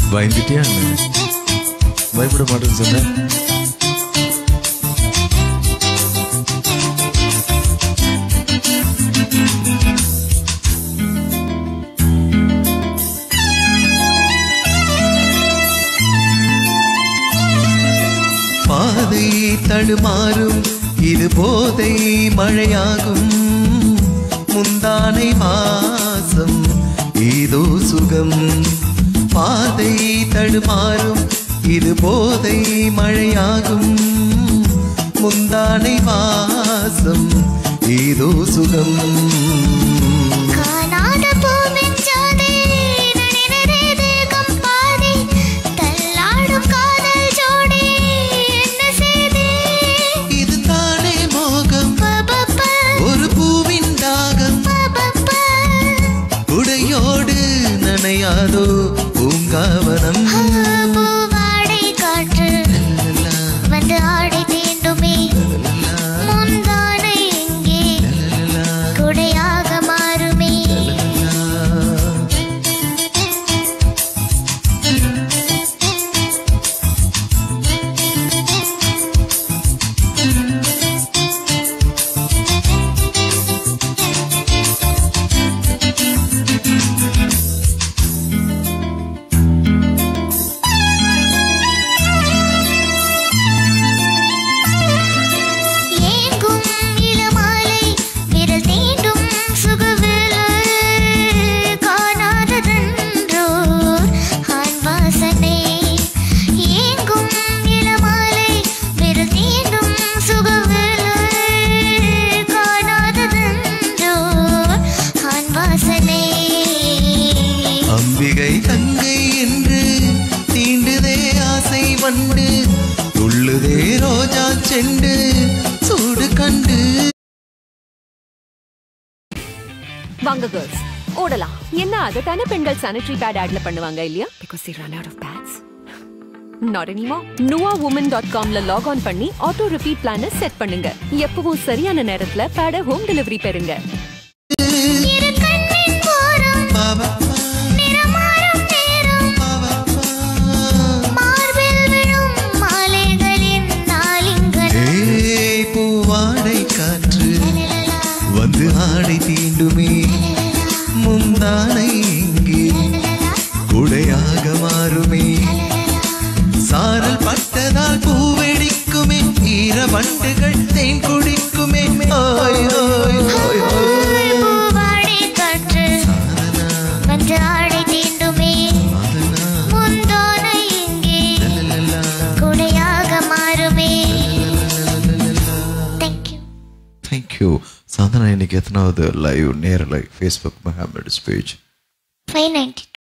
பயந்துட்டியா என்ன? பயப்பட மாட்டேன்னு சொன்னேன் பாதை தடுமாறும் இது போதை மழையாகும் முந்தானை மாசம் ஏதோ சுகம் பாதை தடுமாறும் இது போதை மழையாகும் முந்தானை மாசம் ஏதோ சுகம் காணாத பூவின் ஜாதை நனினரே தேகம் பாதி தள்ளாடும் காதல் ஜோடி என்ன செய்தே இது தானே மோகம் பபப்ப ஒரு பூவின் தாகம் பபப்ப உடையோடு நனையாதோ பூங்காவனம் பூவாடை காற்று வந்து ஆடை தீண்டுமே முந்தானை எங்கே குடையாக மாறுமே ஏங்கும் இளமாலை விரல் தீண்டும் சுகவேளை காணாததென்றோ ஆண் வாசனை ஏங்கும் இளமாலை விரல் தீண்டும் சுகவேளை காணாததென்றோ ஆண் வாசனை அம்பிகை தங்கை என்று தீண்டுதே ஆசை வண்டு துள்ளுதே ரோஜா செண்டு சூடு கண்டு வாங்க கேர்ள்ஸ் ஓடலாம் என்ன அதை தானே பெண்கள் சானிட்டரி பேட் ஆட்ல பண்ணுவாங்க இல்லையா because they run out of pads not anymore nua woman dot காம்ல லாக் ஆன் பண்ணி ஆட்டோ ரிப்பீட் பிளான செட் பண்ணுங்க எப்பவும் சரியான நேரத்துல பேட ஹோம் டெலிவரி பெறுங்க இரு கண்ணின் ஓரம் பாபா, நிறமாறும் நேரம் பாபா, மார்பில் விழும் மாலைகளின் நாளிங்கனம் ஏய் பூவாடை காற்று வந்து ஆடை தீண்டுமே முந்தானை இங்கே குடையாக மாறுமே சாரல் பட்டதால் பூவெடிக்குமே ஈர வண்டுகள் தேன் குடிக்குமே ஓய் ஓய் ஓய் ஓய் பூவாடை காற்று சாதனா, வந்து ஆடை தீண்டுமே சாதனா, முந்தோனை இங்கே லலலலா, குடையாக மாறுமே தேங்க்யூ தேங்க்யூ சாதனா இன்னைக்கு எத்தனாவது லைவ் நேர live Facebook Mahamad page five ninety